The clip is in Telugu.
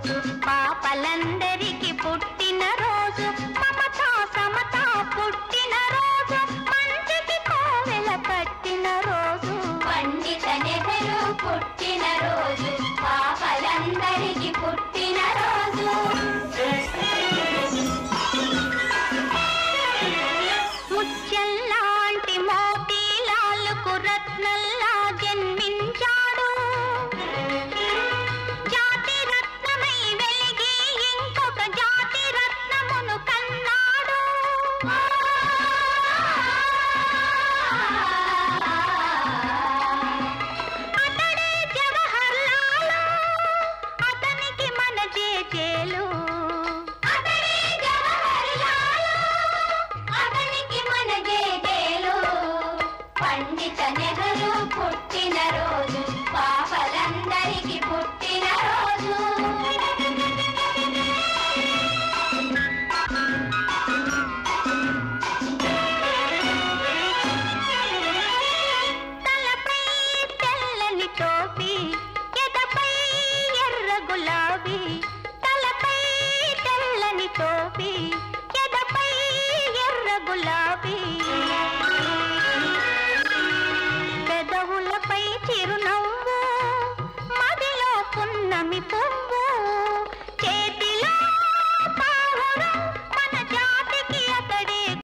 రోజు పాపలందరికీ పుట్టిన రోజు మమతా సమత పుట్టిన రోజు మంచికి కోవెల కట్టిన రోజు పండిత నెహరు పుట్టిన రోజు పాపలందరికీ పుట్టిన రోజు ముత్యంలాంటి మోతీలాలకు రత్నంలా జన్మించాడు జాతి రత్నమై వెలిగి ఇంకొక జాతి రత్నమును కన్నాడు అతడే జవహర్ లాలు అతనికి మన జేజేలు అతడే జవహర్ లాలు అతనికి మన జేజేలు పండిత నెహరు పుట్టిన రోజు పాపలందరికీ పుట్టిన రోజు తలపై తెల్లని టోపీ